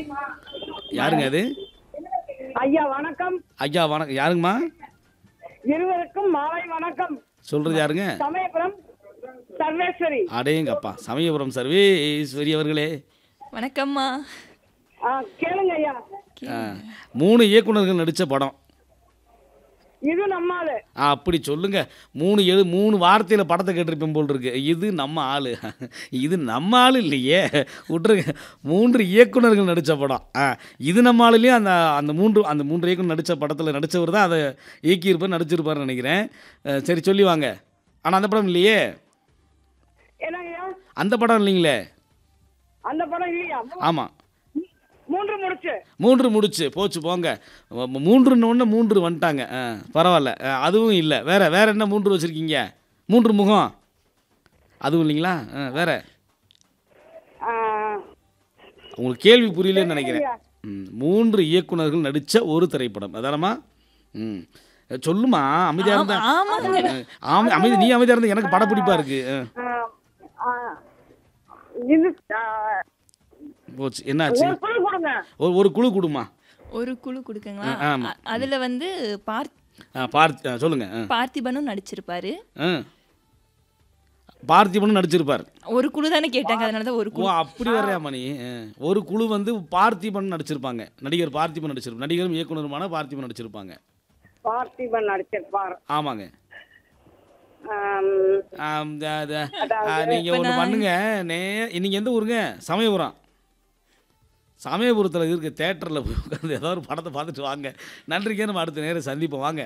யாருங்க அது ஐயா வணக்கம் ஐயா வணக்கம் யாருங்கம்மா இருவருக்கும் மாலை வணக்கம் சொல்றது யாருங்க சமயபுரம் சர்வேஸ்வரி அடேங்கப்பா சமயபுரம் சர்வேஸ்வரி அவர்களே வணக்கம்மா ஆ, கேளுங்க ஐயா ஆ, மூணு இயக்குனர்கள் நடித்த படம் இது நம்மாலு ஆ, அப்படி சொல்லுங்க மூணு எழு மூணு வார்த்தையில் படத்தை கேட்டிருப்பேன் போல் இருக்கு இது நம்ம ஆளு இது நம்ம ஆளு இல்லையே விட்டுருங்க மூன்று இயக்குனர்கள் நடித்த படம் ஆ இது நம்ம ஆளுலேயும் அந்த அந்த மூன்று அந்த மூன்று இயக்குனர் நடித்த படத்தில் நடித்தவர் தான் அதை இயக்கியிருப்பார் நடிச்சிருப்பார்னு நினைக்கிறேன் ஆ, சரி சொல்லி வாங்க ஆனால் அந்த படம் இல்லையே என்னங்க ஐயா அந்த படம் இல்லைங்களே அந்த படம் இல்லையா ஆமாம் மூன்று முடிச்சு மூன்று முடிச்சு போச்சு போங்க ம- மூன்றுன்னு ஒன்று மூன்று வந்துட்டாங்க ஆ பரவாயில்ல ஆ, அதுவும் இல்லை வேற வேற என்ன மூன்று வச்சுருக்கீங்க மூன்று முகம் அதுவும் இல்லைங்களா ஆ வேற ஆ, உங்களுக்கு கேள்வி புரியலன்னு நினைக்கிறேன் ஐயா. ம், மூன்று இயக்குனர்கள் நடித்த ஒரு திரைப்படம் அதானம்மா ம் சொல்லுமா அமைதியாக இருந்தா ஆமாங்க ஆமா அமைதி நீ அமைதியாக இருந்தா எனக்கு படப்பிடிப்பா இருக்கு ஆ, ஆ, ஆ, இது ஆ, போச்சு என்னாச்சு ஒரு குழு கொடுங்க ஒரு ஒரு குழு கொடுமா ஒரு குழு கொடுக்குங்களா ஆ, ஆமா. அ- அதுல வந்து பார்த் ஆ பார்த்தி ஆ, சொல்லுங்க ஆ பார்த்திபனும் நடிச்சிருப்பாரு ஆ பார்த்திபனும் நடிச்சிருப்பார் ஒரு குழு தானே கேட்டாங்க அதனால தான் ஒரு ஓ குழு அப்படி வரையாமா நீ ஆ. ஒரு குழு வந்து பார்த்திபன் நடிச்சிருப்பாங்க நடிகர் பார்த்திபன் நடிச்சிருப்பாங்க நடிகரும் இயக்குனருமான பார்த்திபன் நடிச்சிருப்பாங்க பார்த்திபன் நடிச்சிருப்பார் ஆமாங்க ஆம், ஆம், த- த- ஆ, நீங்க ஒன்று பண்ணுங்க நே நீங்க எந்த ஊருங்க சமயபுரம் சமயபுரத்தில் இருக்க தேட்டரில் போய் உட்காந்து ஏதாவது ஒரு படத்தை பார்த்துட்டு வாங்க நன்றிங்க நம்ம அடுத்த நேரம் சந்திப்போம் வாங்க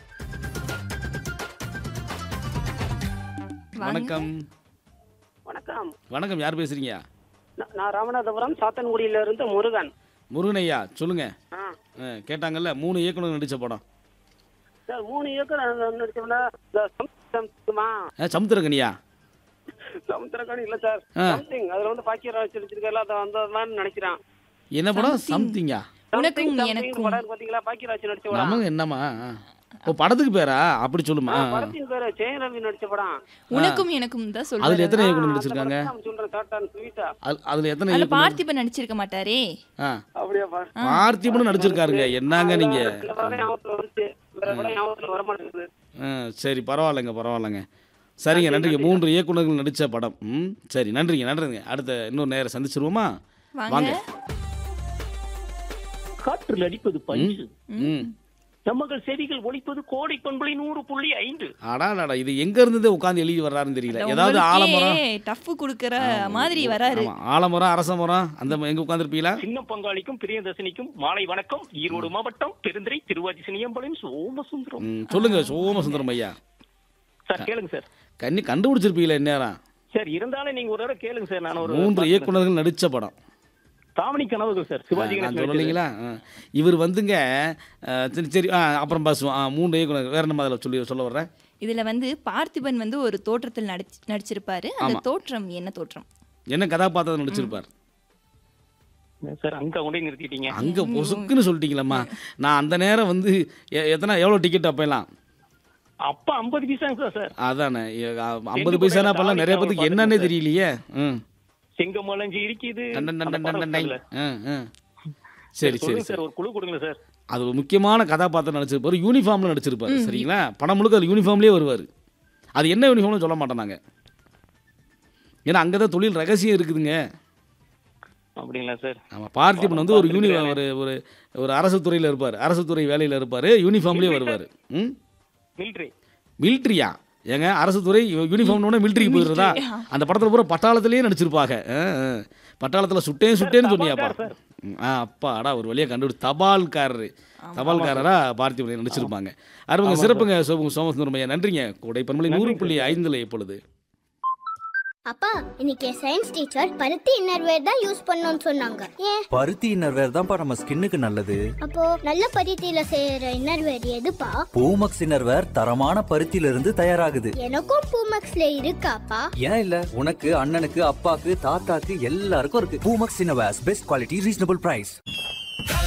வணக்கம் வணக்கம் வணக்கம் யார் பேசுறீங்க நான் நான் ராமநாதபுரம் சாத்தன்குடியில இருந்து முருகன் முருகனையா சொல்லுங்க ஆ. ஆ, கேட்டாங்கல்ல மூணு இயக்குனர் நடித்த படம் சார் மூணு ஏக்கர் நடிச்சோம்னா சம்திங்குமா ஆ, சமுத்திரகனியா சமுத்திரக்காணி இல்ல சார் ஆ. சம்திங் அதுல வந்து பாக்கியராஜ் வச்சிருக்கல அதை வந்ததுதான் நினைக்கிறேன் என்ன படம் Something. சம்திங்கா உனக்கும் Something, something எனக்கும் படம் பாத்தீங்களா பாக்கியராஜ் நடிச்ச படம் நமக்கு என்னம்மா ஆ. ஓ படத்துக்கு பேரா அப்படி சொல்லுமா ஆ, படத்தின் பேரு ஜெயரவி நடிச்ச படம் உனக்கும் எனக்கும் தான் அதுல சொல்லுவாரு எத்தனை ஆ, இயக்குனர் அந்த நடிச்சிருக்காங்க படத்தை நான் சொல்றேன் டாட்டான் ஸ்வீட்டா அது- அதுல எத்தனை அதுல இயக்குனர் பார்த்திபன் நடிச்சிருக்க மாட்டாரே ஆ அப்படியாப்பா பார்த்திபனும் நடிச்சிருக்காருங்க என்னங்க நீங்க சில படம் ஞாபகத்துல வந்துச்சு வேற படம் ஞாபகத்துல வர மாட்டேங்குது ஆ, சரி பரவாயில்லைங்க பரவாயில்லைங்க சரிங்க நன்றிங்க மூன்று இயக்குனர்கள் நடித்த படம் ம் சரி நன்றிங்க நன்றிங்க அடுத்த இன்னொரு நேரம் சந்திச்சிருவோமா வாங்க வாங்க காற்றில் அடிப்பது பஞ்சு ம் நம்மகள் செடிகள் ஒழிப்பது கோடை பண்புலை நூறு புள்ளி ஐந்து அடாடாடா இது எங்க இருந்து உட்காந்து எழுதி வர்றாருன்னு தெரியல ஏதாவது ஆலமரம் டஃப் குடுக்கற மாதிரி வராரு ஆமா ஆலமரம் அரச மரம் அந்த ம- எங்க உட்காந்துருப்பீங்களா சின்ன பங்காளிக்கும் பிரியதர்சினிக்கும் மாலை வணக்கம் ஈரோடு மாவட்டம் பெருந்துறை திருவாச்சி சினியம்பாளையம் சோமசுந்தரம் ம் சொல்லுங்க சோமசுந்தரம் ஐயா சார் கேளுங்க சார் கண்ணி கண்டுபிடிச்சிருப்பீங்களா இந்நேரம் சார் இருந்தாலும் நீங்க ஒரு தடவை கேளுங்க சார் நான் ஒரு மூன்று இயக்குனர்கள் நடித்த படம் தாவணி கனவுகள் சார் சிவாஜி நான் கணேசன் நடிச்சது. சொல்லலைங்களா ஆ. இவர் வந்துங்க ஆ, சரி சரி ஆ அப்புறம் பேசுவோம் ஆ மூன்று இயக்குனர் வேற என்ன அதில் சொல்லி சொல்ல வர்றேன் இதுல வந்து பார்த்திபன் வந்து ஒரு தோற்றத்தில் நடிச்சு நடிச்சிருப்பாரு அந்த தோற்றம் என்ன தோற்றம் என்ன கதாபாத்திரம் நடிச்சிருப்பார் சார் அங்க கொண்டே நிறுத்திட்டீங்க அங்கே பொசுக்குன்னு சொல்லிட்டீங்களம்மா நான் அந்த நேரம் வந்து எ- எத்தனை எவ்வளோ டிக்கெட் அப்போலாம் அப்ப ஐம்பது பைசாங்க சார் சார் அதானே ஐம்பது பைசானா அப்போல்லாம் நிறைய பேத்துக்கு என்னன்னே தெரியலையே ம் செங்கமலஞ்சி இருக்குது டன் டன் டன் அந்த டன் படம் டன் டன். இருக்குல்ல. ஆ, ஆ. சரி சரி சொல்லுங்க சரி சார் ஒரு குழு கொடுங்க சார் அது ஒரு முக்கியமான கதாபாத்திரம் நடிச்சிருப்பார் யூனிஃபார்மில் நடிச்சிருப்பார் சரிங்களா படம் முழுக்க அது யூனிஃபார்ம்லேயே வருவார் அது என்ன யூனிஃபார்ம்னு சொல்ல மாட்டோம் நாங்கள் ஏன்னா அங்கே தான் தொழில் ரகசியம் இருக்குதுங்க அப்படிங்களா சார் ஆமாம் பார்த்திபன் வந்து ஒரு யூனி ஒரு ஒரு ஒரு அரசு துறையில் இருப்பார் அரசு துறை வேலையில் இருப்பார் யூனிஃபார்ம்லேயே வருவார் ம் மிலிட்ரி மிலிட்ரியா ஏங்க அரசு துறை யூனிஃபார்ம்னோட மிலிட்ரிக்கு போயிடுறதா அந்த படத்தில் பூரா பட்டாளத்திலேயே நடிச்சிருப்பாங்க ஆ, ஆ. பட்டாளத்தில் சுட்டேன் சுட்டேன்னு சொன்னியாப்பா ம், ஆ அப்பா அடா ஒரு வழியாக கண்டுபிடி தபால்காரரு தபால்காரரா பார்த்திபன் நடிச்சிருப்பாங்க அருவங்க சிறப்புங்க சோம சோமசுந்தரம் ஐயா நன்றிங்க கோடை பன்மொழி நூறு புள்ளி ஐந்தில் இப்பொழுது அப்பா இன்னைக்கு என் சயின்ஸ் டீச்சர் பருத்தி இன்னர்வேர் தான் யூஸ் பண்ணணும்னு சொன்னாங்க ஏன் பருத்தி இன்னர்வேர் தான்ப்பா நம்ம ஸ்கின்னுக்கு நல்லது அப்போ நல்ல பருத்தியில செய்யற இன்னர்வேர் எதுப்பா பூமக்ஸ் இன்னர்வேர் தரமான பருத்தியில இருந்து தயாராகுது எனக்கும் பூமக்ஸ்ல இருக்காப்பா ஏன் இல்ல உனக்கு அண்ணனுக்கு அப்பாக்கு தாத்தாக்கு எல்லாருக்கும் இருக்கு Poomex innerwears best quality reasonable price